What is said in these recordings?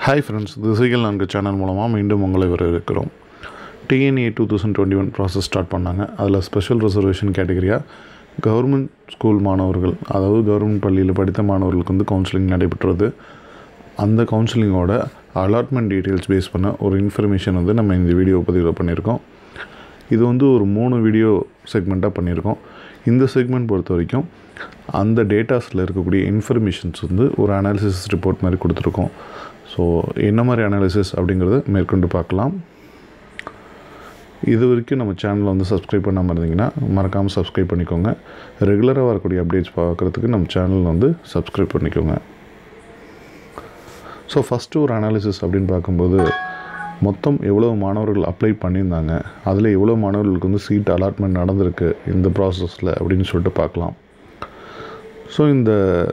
hi friends திசைகள் நான்கு channel மூலமாக மீண்டும் உங்களை வரவேற்கிறோம் TNEA two thousand twenty one process start பண்ணாங்க அதில் ஸ்பெஷல் ரிசர்வேஷன் கேட்டகரியாக கவர்மெண்ட் ஸ்கூல் மாணவர்கள் அதாவது கவர்மெண்ட் பள்ளியில் படித்த மாணவர்களுக்கு வந்து கவுன்சிலிங் நடைபெற்றது அந்த கவுன்சிலிங்கோட அலாட்மெண்ட் டீட்டெயில்ஸ் பேஸ் பண்ண ஒரு இன்ஃபர்மேஷன் வந்து நம்ம இந்த வீடியோ பதிவில் பண்ணியிருக்கோம் இது வந்து ஒரு மூணு வீடியோ செக்மெண்ட்டாக பண்ணியிருக்கோம் இந்த செக்மெண்ட் பொறுத்த வரைக்கும் அந்த டேட்டாஸில் இருக்கக்கூடிய இன்ஃபர்மேஷன்ஸ் வந்து ஒரு அனாலிசிஸ் ரிப்போர்ட் மாதிரி கொடுத்துருக்கோம் ஸோ என்ன மாதிரி அனாலிசிஸ் அப்படிங்கிறத மேற்கொண்டு பார்க்கலாம் இது வரைக்கும் நம்ம சேனலை வந்து சப்ஸ்கிரைப் பண்ணாமல் இருந்தீங்கன்னா மறக்காமல் சப்ஸ்கிரைப் பண்ணிக்கோங்க ரெகுலராக வரக்கூடிய அப்டேட்ஸ் பார்க்குறதுக்கு நம்ம சேனல் வந்து சப்ஸ்கிரைப் பண்ணிக்கோங்க ஸோ ஃபஸ்ட்டு ஒரு அனாலிசிஸ் அப்படின்னு பார்க்கும்போது மொத்தம் எவ்வளோ மாணவர்கள் அப்ளை பண்ணியிருந்தாங்க அதில் எவ்வளோ மாணவர்களுக்கு வந்து சீட் அலாட்மெண்ட் நடந்திருக்கு இந்த ப்ராசஸில் அப்படின்னு சொல்லிட்டு பார்க்கலாம் ஸோ இந்த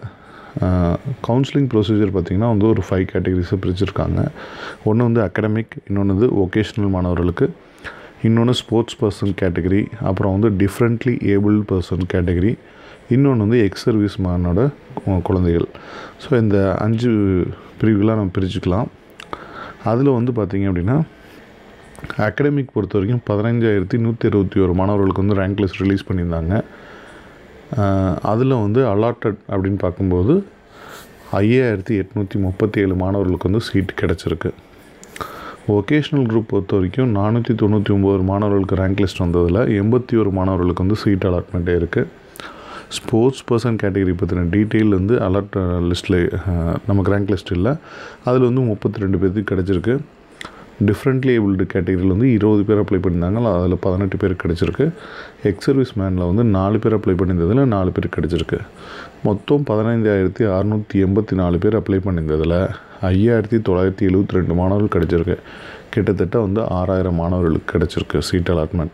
கவுன்சிலிங் ப்ரொசீஜர் பார்த்திங்கன்னா வந்து ஒரு ஃபைவ் கேட்டகரிஸை பிரிச்சிருக்காங்க ஒன்று வந்து அகடமிக் இன்னொன்று வந்து ஒகேஷ்னல் மாணவர்களுக்கு இன்னொன்று ஸ்போர்ட்ஸ் பர்சன் கேட்டகரி அப்புறம் வந்து டிஃப்ரெண்ட்லி ஏபிள்டு பர்சன் கேட்டகரி இன்னொன்று வந்து எக்ஸ் சர்வீஸ் மேனோட குழந்தைகள் ஸோ இந்த அஞ்சு பிரிவுகளாக நம்ம பிரிச்சுக்கலாம் அதில் வந்து பார்த்திங்க அப்படின்னா அகடமிக் பொறுத்த வரைக்கும் பதினஞ்சாயிரத்தி நூற்றி இருபத்தி ஒரு மாணவர்களுக்கு வந்து ரேங்க் லிஸ்ட் ரிலீஸ் பண்ணியிருந்தாங்க அதில் வந்து அலாட்டட் அப்படின்னு பார்க்கும்போது ஐயாயிரத்தி எட்நூற்றி முப்பத்தி ஏழு மாணவர்களுக்கு வந்து சீட் கிடச்சிருக்கு ஒகேஷ்னல் குரூப் பொறுத்த வரைக்கும் நானூற்றி தொண்ணூற்றி ஒம்பது மாணவர்களுக்கு ரேங்க் லிஸ்ட் வந்ததில் எண்பத்தி ஒரு மாணவர்களுக்கு வந்து சீட் அலாட்மெண்ட்டே இருக்குது ஸ்போர்ட்ஸ் பர்சன் கேட்டகரி பற்றின டீட்டெயில் வந்து அலர்ட் லிஸ்ட்டில் நமக்கு ரேங்க் லிஸ்ட் இல்லை அதில் வந்து முப்பத்தி ரெண்டு பேர்த்துக்கு கிடச்சிருக்கு டிஃப்ரெண்ட்லி ஏபிள்டு கேட்டகரியில் வந்து இருபது பேர் அப்ளை பண்ணியிருந்தாங்க அதில் பதினெட்டு பேர் கிடச்சிருக்கு எக்ஸ் சர்வீஸ் மேனில் வந்து நாலு பேர் அப்ளை பண்ணியிருந்ததில் நாலு பேர் கிடச்சிருக்கு மொத்தம் பதினைந்தாயிரத்தி அறநூற்றி எண்பத்தி நாலு பேர் அப்ளை பண்ணியிருந்ததில் ஐயாயிரத்தி தொள்ளாயிரத்தி எழுபத்தி ரெண்டு மாணவர்கள் கிடச்சிருக்கு கிட்டத்தட்ட வந்து ஆறாயிரம் மாணவர்களுக்கு கிடச்சிருக்கு சீட் அலாட்மெண்ட்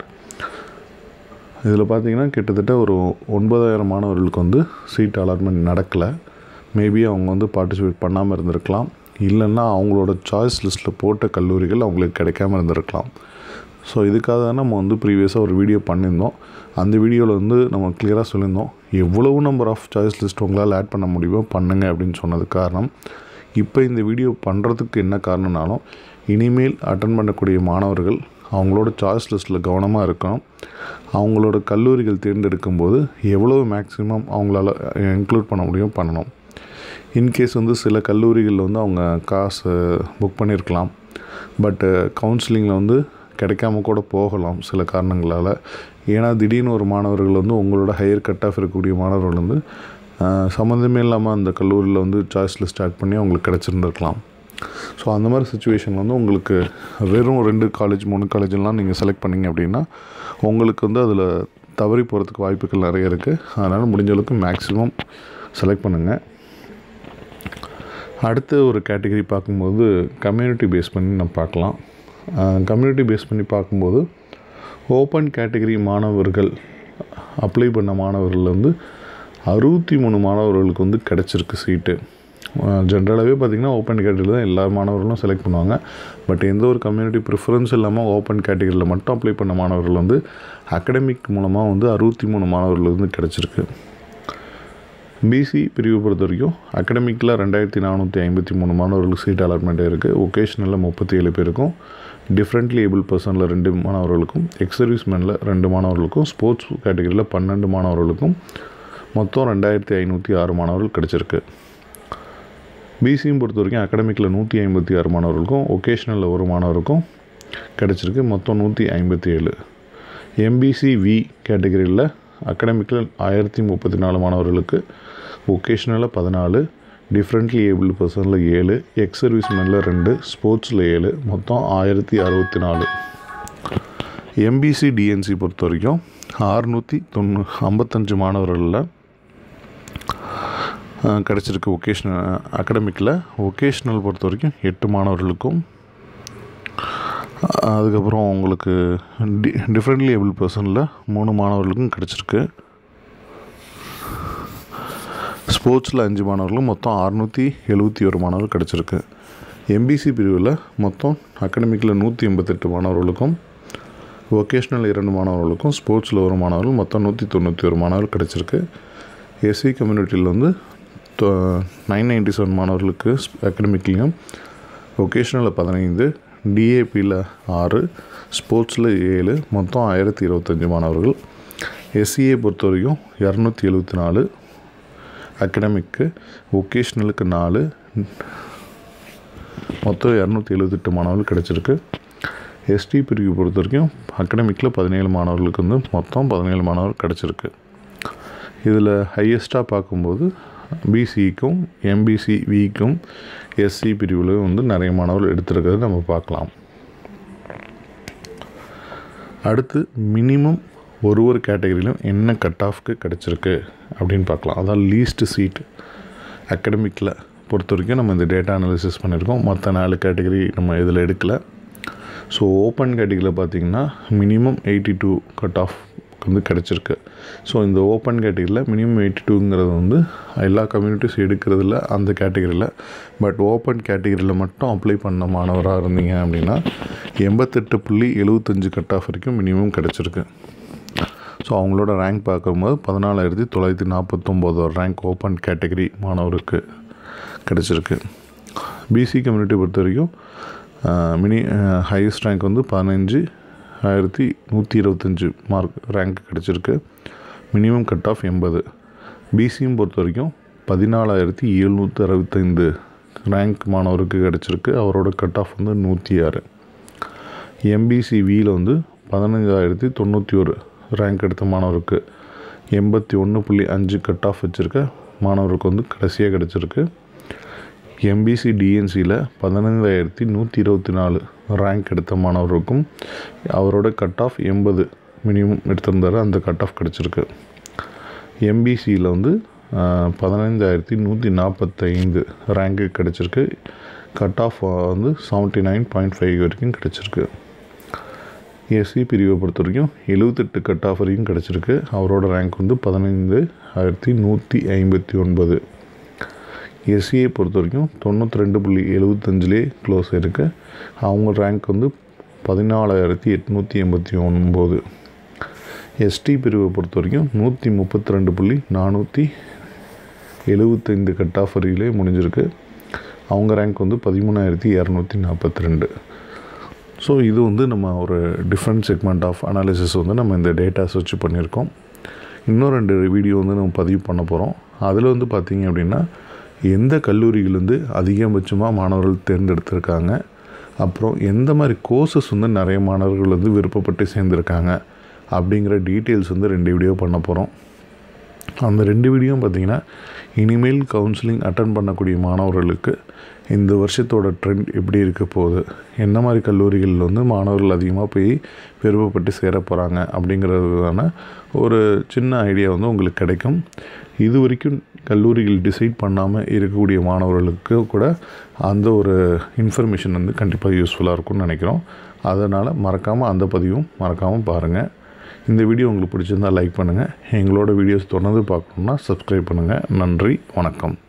இதில் பார்த்தீங்கன்னா கிட்டத்தட்ட ஒரு ஒன்பதாயிரம் மாணவர்களுக்கு வந்து சீட் அலாட்மெண்ட் நடக்கலை மேபி அவங்க வந்து பார்ட்டிசிபேட் பண்ணாமல் இருந்திருக்கலாம் இல்லைன்னா அவங்களோட சாய்ஸ் லிஸ்ட்டில் போட்ட கல்லூரிகள் அவங்களுக்கு கிடைக்காம இருந்திருக்கலாம் ஸோ இதுக்காக தான் நம்ம வந்து ப்ரீவியஸாக ஒரு வீடியோ பண்ணியிருந்தோம் அந்த வீடியோவில் வந்து நம்ம கிளியராக சொல்லியிருந்தோம் எவ்வளவு நம்பர் ஆஃப் சாய்ஸ் லிஸ்ட் உங்களால் ஆட் பண்ண முடியுமோ பண்ணுங்க அப்படின்னு சொன்னது காரணம் இப்போ இந்த வீடியோ பண்ணுறதுக்கு என்ன காரணம்னாலும் இனிமேல் அட்டன் பண்ணக்கூடிய மாணவர்கள் அவங்களோட சாய்ஸ் லிஸ்ட்டில் கவனமாக இருக்கணும் அவங்களோட கல்லூரிகள் தேர்ந்தெடுக்கும்போது எவ்வளோ மேக்ஸிமம் அவங்களால இன்க்ளூட் பண்ண முடியும் பண்ணணும் இன்கேஸ் வந்து சில கல்லூரிகளில் வந்து அவங்க காசு புக் பண்ணியிருக்கலாம் பட்டு கவுன்சிலிங்கில் வந்து கிடைக்காம கூட போகலாம் சில காரணங்களால் ஏன்னா திடீர்னு ஒரு மாணவர்கள் வந்து உங்களோட ஹையர் கட் ஆஃப் இருக்கக்கூடிய மாணவர்கள் வந்து சம்மந்தமே இல்லாமல் அந்த கல்லூரியில் வந்து சாய்ஸ் லிஸ்ட் ஆட் பண்ணி அவங்களுக்கு கிடச்சிருந்துருக்கலாம் ஸோ அந்த மாதிரி சுச்சுவேஷன் வந்து உங்களுக்கு வெறும் ரெண்டு காலேஜ் மூணு காலேஜெல்லாம் நீங்கள் செலக்ட் பண்ணிங்க அப்படின்னா உங்களுக்கு வந்து அதில் தவறி போகிறதுக்கு வாய்ப்புகள் நிறைய இருக்குது அதனால் முடிஞ்ச அளவுக்கு மேக்ஸிமம் செலக்ட் பண்ணுங்கள் அடுத்த ஒரு கேட்டகரி பார்க்கும்போது கம்யூனிட்டி பேஸ் பண்ணி நம்ம பார்க்கலாம் கம்யூனிட்டி பேஸ் பண்ணி பார்க்கும்போது ஓப்பன் கேட்டகரி மாணவர்கள் அப்ளை பண்ண மாணவர்கள் வந்து அறுபத்தி மூணு மாணவர்களுக்கு வந்து கிடச்சிருக்கு சீட்டு ஜென்ரலாகவே பார்த்திங்கன்னா ஓப்பன் கேட்டகரியில் தான் எல்லா மாணவர்களும் செலக்ட் பண்ணுவாங்க பட் எந்த ஒரு கம்யூனிட்டி ப்ரிஃபரன்ஸ் இல்லாமல் ஓப்பன் கேட்டகரியில் மட்டும் அப்ளை பண்ண மாணவர்கள் வந்து அகடமிக் மூலமாக வந்து அறுபத்தி மூணு மாணவர்கள் வந்து கிடச்சிருக்கு பிசி பிரிவு பொறுத்த வரைக்கும் அகடமிக்கில் ரெண்டாயிரத்தி நானூற்றி ஐம்பத்தி மூணு மாணவர்களுக்கு சீட் அலாட்மெண்ட் இருக்குது ஒகேஷ்னலில் முப்பத்தி ஏழு பேருக்கும் டிஃப்ரெண்ட்லி ஏபிள் பர்சனில் ரெண்டு மாணவர்களுக்கும் எக்ஸ் சர்வீஸ் மேனில் ரெண்டு மாணவர்களுக்கும் ஸ்போர்ட்ஸ் கேட்டகரியில் பன்னெண்டு மாணவர்களுக்கும் மொத்தம் ரெண்டாயிரத்தி ஐநூற்றி ஆறு மாணவர்கள் கிடச்சிருக்கு பிசியும் பொறுத்த வரைக்கும் அகடமிக்கில் நூற்றி ஐம்பத்தி ஆறு மாணவர்களுக்கும் ஒகேஷ்னலில் ஒரு மாணவருக்கும் கிடச்சிருக்கு மொத்தம் நூற்றி ஐம்பத்தி ஏழு எம்பிசி வி கேட்டகரியில் அகடமிக்கில் ஆயிரத்தி முப்பத்தி நாலு மாணவர்களுக்கு ஒகேஷ்னலில் பதினாலு டிஃப்ரெண்ட்லி ஏபிள் பர்சனில் ஏழு எக்ஸ் சர்வீஸ் மேனில் ரெண்டு ஸ்போர்ட்ஸில் ஏழு மொத்தம் ஆயிரத்தி அறுபத்தி நாலு எம்பிசி டிஎன்சி பொறுத்த வரைக்கும் ஆறுநூற்றி தொண்ணூ ஐம்பத்தஞ்சு மாணவர்களில் கிடச்சிருக்கு ஒகேஷ்னல் அகடமிக்கில் ஒகேஷ்னல் பொறுத்த வரைக்கும் எட்டு மாணவர்களுக்கும் அதுக்கப்புறம் உங்களுக்கு டி டிஃப்ரெண்ட்லி ஏபிள் பர்சனில் மூணு மாணவர்களுக்கும் கிடச்சிருக்கு ஸ்போர்ட்ஸில் அஞ்சு மாணவர்களும் மொத்தம் அறுநூற்றி எழுபத்தி ஒரு மாணவர்கள் கிடச்சிருக்கு எம்பிசி பிரிவில் மொத்தம் அகடமிக்கில் நூற்றி எண்பத்தெட்டு மாணவர்களுக்கும் ஒகேஷ்னல் இரண்டு மாணவர்களுக்கும் ஸ்போர்ட்ஸில் ஒரு மாணவர்கள் மொத்தம் நூற்றி தொண்ணூற்றி ஒரு மாணவர்கள் கிடச்சிருக்கு எஸ்சி கம்யூனிட்டியில் வந்து நைன் நைன்டி செவன் மாணவர்களுக்கு அகடமிக்லேயும் ஒகேஷ்னலில் பதினைந்து டிஏபியில் ஆறு ஸ்போர்ட்ஸில் ஏழு மொத்தம் ஆயிரத்தி இருபத்தஞ்சி மாணவர்கள் எஸ்சிஏ பொறுத்த வரைக்கும் இரநூத்தி எழுபத்தி நாலு அகடமிக்கு ஒகேஷ்னலுக்கு நாலு மொத்தம் இரநூத்தி எழுபத்தெட்டு மாணவர்கள் கிடச்சிருக்கு எஸ்டி பிரிவு பொறுத்த வரைக்கும் அகடமிக்கில் பதினேழு மாணவர்களுக்கு வந்து மொத்தம் பதினேழு மாணவர் கிடச்சிருக்கு இதில் ஹையஸ்ட்டாக பார்க்கும்போது பிசிக்கும் எம்பிசி விக்கும் எஸ்சி பிரிவில் வந்து நிறைய மாணவர்கள் எடுத்திருக்கிறத நம்ம பார்க்கலாம் அடுத்து மினிமம் ஒரு ஒரு கேட்டகரியிலும் என்ன கட் ஆஃப்க்கு கிடச்சிருக்கு அப்படின்னு பார்க்கலாம் அதான் லீஸ்ட் சீட் அகடமிக்கில் பொறுத்த வரைக்கும் நம்ம இந்த டேட்டா அனாலிசிஸ் பண்ணியிருக்கோம் மற்ற நாலு கேட்டகரி நம்ம இதில் எடுக்கலை ஸோ ஓப்பன் கேட்டகரியில் பார்த்திங்கன்னா minimum eighty two cut off வந்து கிடச்சிருக்கு ஸோ இந்த ஓப்பன் கேட்டகரியில் மினிமம் எயிட்டி டூங்கிறது வந்து எல்லா கம்யூனிட்டிஸ் எடுக்கிறதில்ல அந்த கேட்டகரியில் பட் ஓப்பன் கேட்டகரியில் மட்டும் அப்ளை பண்ண மாணவராக இருந்தீங்க அப்படின்னா எண்பத்தெட்டு புள்ளி எழுபத்தஞ்சு கட் ஆஃப் வரைக்கும் மினிமம் கிடச்சிருக்கு ஸோ அவங்களோட ரேங்க் பார்க்கும்போது பதினாலாயிரத்தி தொள்ளாயிரத்தி நாற்பத்தொம்போது ரேங்க் ஓப்பன் கேட்டகரி மாணவருக்கு கிடச்சிருக்கு பிசி கம்யூனிட்டி பொறுத்த வரைக்கும் மினி ஹையஸ்ட் ரேங்க் வந்து பதினஞ்சு ஆயிரத்தி நூற்றி இருபத்தஞ்சி மார்க் ரேங்க் கிடச்சிருக்கு மினிமம் கட் ஆஃப் எண்பது பிசியும் பொறுத்த வரைக்கும் பதினாலாயிரத்தி எழுநூற்றி அறுபத்தைந்து ரேங்க் மாணவருக்கு கிடச்சிருக்கு அவரோட கட் ஆஃப் வந்து நூற்றி ஆறு எம்பிசி வியில் வந்து பதினஞ்சாயிரத்தி தொண்ணூற்றி ஒரு ரேங்க் எடுத்த மாணவருக்கு எண்பத்தி ஒன்று புள்ளி அஞ்சு கட் ஆஃப் வச்சுருக்க மாணவருக்கு வந்து கடைசியாக கிடச்சிருக்கு எம்பிசி டிஎன்சியில் பதினைந்தாயிரத்தி நூற்றி இருபத்தி நாலு ரேங்க் எடுத்த மாணவருக்கும் அவரோட கட் ஆஃப் எண்பது மினிமம் எடுத்திருந்தார் அந்த கட் ஆஃப் கிடச்சிருக்கு எம்பிசியில் வந்து பதினைந்தாயிரத்தி நூற்றி நாற்பத்தைந்து ரேங்க்கு கிடச்சிருக்கு கட் ஆஃப் வந்து செவன்ட்டி நைன் பாயிண்ட் ஃபைவ் வரைக்கும் கிடச்சிருக்கு எஸ்சி பிரிவை பொறுத்த வரைக்கும் எழுபத்தெட்டு கட் ஆஃப் வரைக்கும் கிடச்சிருக்கு அவரோட ரேங்க் வந்து பதினைந்து ஆயிரத்தி நூற்றி ஐம்பத்தி ஒன்பது எஸ்சியை பொறுத்த வரைக்கும் தொண்ணூற்றி ரெண்டு புள்ளி எழுபத்தஞ்சிலே க்ளோஸ் இருக்குது அவங்க ரேங்க் வந்து பதினாலாயிரத்தி எட்நூற்றி எண்பத்தி ஒன்பது எஸ்டி பிரிவை பொறுத்த வரைக்கும் நூற்றி முப்பத்தி ரெண்டு புள்ளி நானூற்றி எழுபத்தைந்து கட் ஆஃப் வரையிலே முடிஞ்சிருக்கு அவங்க ரேங்க் வந்து பதிமூணாயிரத்தி இரநூத்தி நாற்பத்தி ரெண்டு ஸோ இது வந்து நம்ம ஒரு டிஃப்ரெண்ட் செக்மெண்ட் ஆஃப் அனாலிசிஸ் வந்து நம்ம இந்த டேட்டாஸ் வச்சு பண்ணியிருக்கோம் இன்னும் ரெண்டு வீடியோ வந்து நம்ம பதிவு பண்ண போகிறோம் அதில் வந்து பார்த்திங்க அப்படின்னா எந்த கல்லூரிகள் வந்து அதிகபட்சமாக மாணவர்கள் தேர்ந்தெடுத்திருக்காங்க அப்புறம் எந்த மாதிரி கோர்சஸ் வந்து நிறைய மாணவர்கள் வந்து விருப்பப்பட்டு சேர்ந்துருக்காங்க அப்படிங்கிற டீட்டெயில்ஸ் வந்து ரெண்டு வீடியோ பண்ண போகிறோம் அந்த ரெண்டு வீடியோவும் பார்த்திங்கன்னா இனிமேல் கவுன்சிலிங் அட்டன் பண்ணக்கூடிய மாணவர்களுக்கு இந்த வருஷத்தோட ட்ரெண்ட் எப்படி இருக்க போகுது என்ன மாதிரி கல்லூரிகளில் வந்து மாணவர்கள் அதிகமாக போய் விருப்பப்பட்டு சேர போகிறாங்க அப்படிங்கிறதுக்கான ஒரு சின்ன ஐடியா வந்து உங்களுக்கு கிடைக்கும் இது வரைக்கும் கல்லூரிகள் டிசைட் பண்ணாமல் இருக்கக்கூடிய மாணவர்களுக்கு கூட அந்த ஒரு இன்ஃபர்மேஷன் வந்து கண்டிப்பாக யூஸ்ஃபுல்லாக இருக்கும்னு நினைக்கிறோம் அதனால் மறக்காமல் அந்த பதிவும் மறக்காமல் பாருங்கள் இந்த வீடியோ உங்களுக்கு பிடிச்சிருந்தால் லைக் பண்ணுங்கள் எங்களோட வீடியோஸ் தொடர்ந்து பார்க்கணுன்னா சப்ஸ்கிரைப் பண்ணுங்கள் நன்றி வணக்கம்